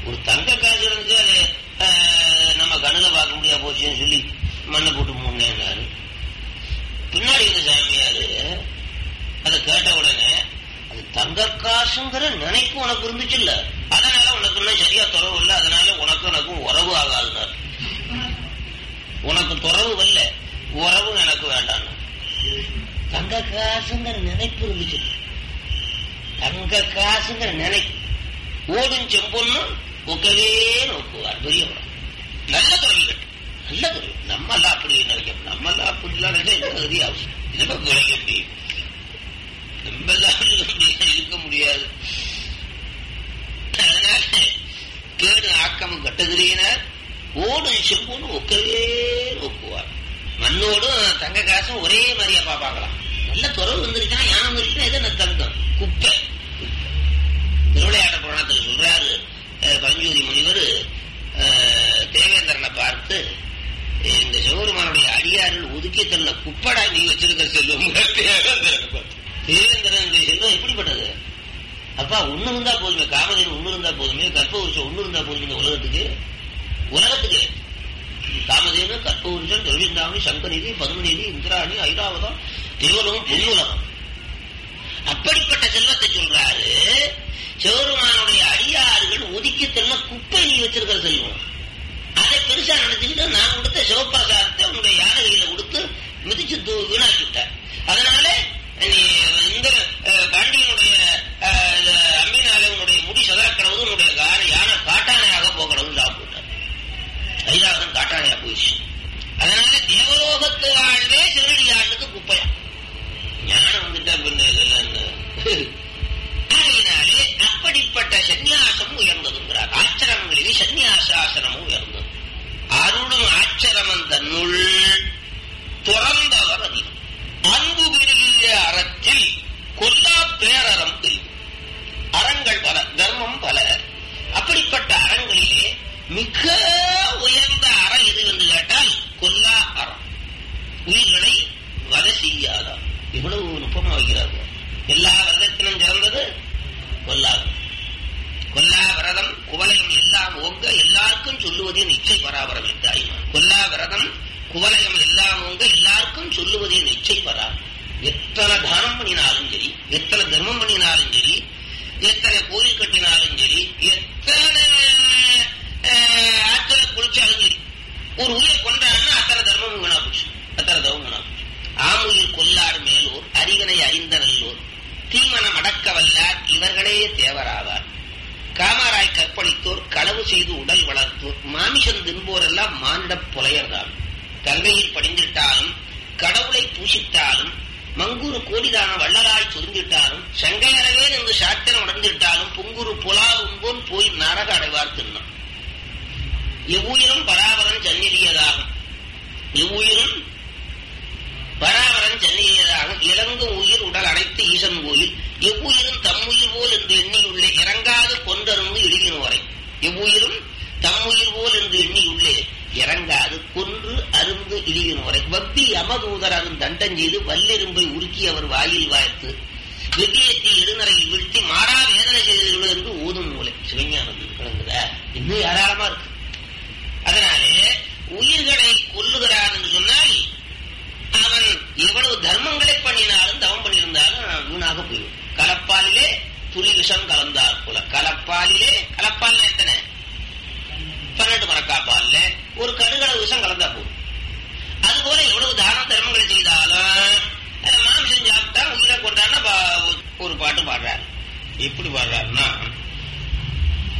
ஒரு தங்க காசு இருந்துச்சு அது அஹ், நம்ம கண்ணுல பார்க்க முடியாது போச்சுன்னு சொல்லி மண்ணை போட்டு முன்னேனாரு பின்னாடி இருந்த சாமியாரு அதை கேட்ட உடனே அது தங்க காசுங்கிற நினைப்பு உனக்கு இருந்துச்சு இல்ல அதனால உனக்கு இன்னும் சரியா துறவு இல்ல அதனால உனக்கு எனக்கும் உறவு ஆகாதுனார் உனக்கு துறவு வரல உறவு எனக்கு வேண்டாம் தங்க காசுங்கிற நினைப்பு இருந்துச்சு தங்க காசுங்கிற நினைப்பு ஓடும் செம்பொன்னு ஒக்கவே நோக்குவார் பெரியவர் நல்ல துறைகள் நல்ல துறை நம்ம எல்லாம் அப்படி நினைக்க நம்ம எல்லாம் அப்படிலாம் நினைச்சா தகுதி அவசியம் நமக்கு விளைய முடியும் நம்ம எல்லாம் இருக்க முடியாது அதனால கேடு ஆக்கம் கட்டுகிறீனர் ஓடும் செம்பொன்னு ஒக்கவே நோக்குவார் மண்ணோடும் தங்க காசும் ஒரே மாதிரியா பாப்பாங்களாம் நல்ல துறவு வந்துருச்சுன்னா யானை வந்துருச்சுன்னா எது நான் தங்கம் குப்பை திருவிளையாட புராணத்தில் சொல்றாரு அஹ், பரஞ்சோதி முனிவர் அஹ், தேவேந்திரனை பார்த்து இந்த சிவபெருமானுடைய அடியாரில் ஒதுக்கி தள்ள குப்படா நீ வச்சிருக்க செல்வம் தேவேந்திரனை பார்த்து தேவேந்திரன் செல்வம் எப்படிப்பட்டது அப்பா ஒண்ணு இருந்தா போதுமே காமதேவன் ஒண்ணு இருந்தா போதுமே கற்பவருஷம் ஒண்ணு இருந்தா போதுமே இந்த உலகத்துக்கு உலகத்துக்கு காமதேவன் கற்பவருஷம் திருவிந்தாமணி சங்கநிதி பதுமநிதி இந்திராணி ஐராவதம் திருவலகம் பொன்னுலகம் அப்படிப்பட்ட செல்வத்தை சொல்றாரு சிவருமானுடைய அடியாறுகள் ஒதுக்கி தள்ள குப்பை நீ வச்சிருக்கிற செல்வம் அதை பெருசா நினைச்சுக்கிட்டு நான் கொடுத்த சிவப்பிரசாதத்தை உன்னுடைய யானையில கொடுத்து மிதிச்சு தூ வீணாக்கி விட்ட அதனால நீ இந்த அஹ், பாண்டியனுடைய அஹ், இந்த அம்பினாலே உன்னுடைய முடி சதறக்கிறது உன்னுடைய யானை யானை காட்டானையாக போகிறது சாப்பிட்டார் ஐராவதம் காட்டானையா போயிடுச்சு அதனால தேவலோகத்து வாழ்வே சிறுடி ஆண்டுக்கு குப்பையா ஞானம் வந்துட்டா பின்ன இதெல்லாம் என்ன? ஆகையினாலே அப்படிப்பட்ட சந்நியாசம் உயர்ந்ததுங்கிறார் ஆச்சரமங்களிலே சந்நியாசாசனமும் உயர்ந்தது அருளும் ஆச்சரமம் தன்னுள் துறந்தவர் அதிகம் அன்பு பெருகிய அறத்தில் கொல்லா பேரறம் பெரியும் அறங்கள் பல தர்மம் பல அப்படிப்பட்ட அறங்களிலே மிக உயர்ந்த அறம் எது என்று கேட்டால் கொல்லா அறம் உயிர்களை வதை செய்யாதாம் இவ்வளவு நுட்பமா வைக்கிறார்கள் எல்லா விரதத்திலும் சிறந்தது கொல்லாது கொல்லா விரதம் குவலயம் எல்லாம் ஓங்க எல்லாருக்கும் சொல்லுவதே நிச்சய பராபரம் தாய்மா கொல்லா விரதம் குவலயம் எல்லாம் ஓங்க எல்லாருக்கும் சொல்லுவதே நிச்சய பரா எத்தனை தானம் பண்ணினாலும் சரி எத்தனை தர்மம் பண்ணினாலும் சரி எத்தனை கோயில் கட்டினாலும் சரி எத்தனை அஹ், ஆற்றல குளிச்சாலும் சரி ஒரு உயிரை கொண்டாடுனா அத்தனை தர்மமும் வீணா போச்சு அத்தனை தவம் வீணா போச்சு ஆமுயிர் கொல்லார் மேலோர் அறிவனை அறிந்த நல்லோர் தீமனம் அடக்க வல்லார் இவர்களே தேவராவார் காமராய் கற்பழித்தோர் களவு செய்து உடல் வளர்த்தோர் மாமிசம் தின்போரெல்லாம் மானிடப் புலையர்தான் கங்கையில் படிந்திட்டாலும் கடவுளை பூசித்தாலும் மங்குரு கோடிதான வள்ளலாய் சுருந்திட்டாலும் சங்கையறவே என்று சாத்திரம் உடந்திட்டாலும் புங்குரு புலாவும் போல் போய் நரக அடைவார் தின்னம் எவ்வுயிரும் பராபரன் சந்நிதியதாகும் எவ்வுயிரும் பராபரன் சென்னையதாக இறங்கும் உயிர் உடல் அனைத்து ஈசன் கோயில் எவ்வுயிரும் தம்முயிர் போல் என்று எண்ணியுள்ளே இறங்காது கொண்டருந்து இழுகின வரை எவ்வுயிரும் தம்முயிர் போல் என்று எண்ணியுள்ளே இறங்காது கொன்று அருந்து இழுகின வரை வப்பி அமதூதர் அதன் தண்டம் செய்து வல்லிரும்பை உருக்கி அவர் வாயில் வாய்த்து வெற்றியத்தை இடுநரையில் வீழ்த்தி மாறா வேதனை செய்தீர்கள் என்று ஓதும் மூலை சிவஞானம் விளங்குதா இன்னும் ஏராளமா இருக்கு அதனாலே உயிர்களை கொல்லுகிறான் என்று சொன்னால் அவன் எவ்வளவு தர்மங்களை பண்ணினாலும் தவம் பண்ணியிருந்தாலும் வீணாக போயிடும் கலப்பாலிலே துளி விஷம் கலந்தார் போல கலப்பாலிலே கலப்பால் எத்தனை பன்னெண்டு மரக்காப்பால்ல ஒரு கடுகள விஷம் கலந்தா போதும் அதுபோல எவ்வளவு தான தர்மங்களை செய்தாலும் அஹ், மாமிசம் சாப்பிட்டா உயிரை கொண்டான்னா பா- ஒரு பாட்டு பாடுறார் எப்படி பாடுறாருன்னா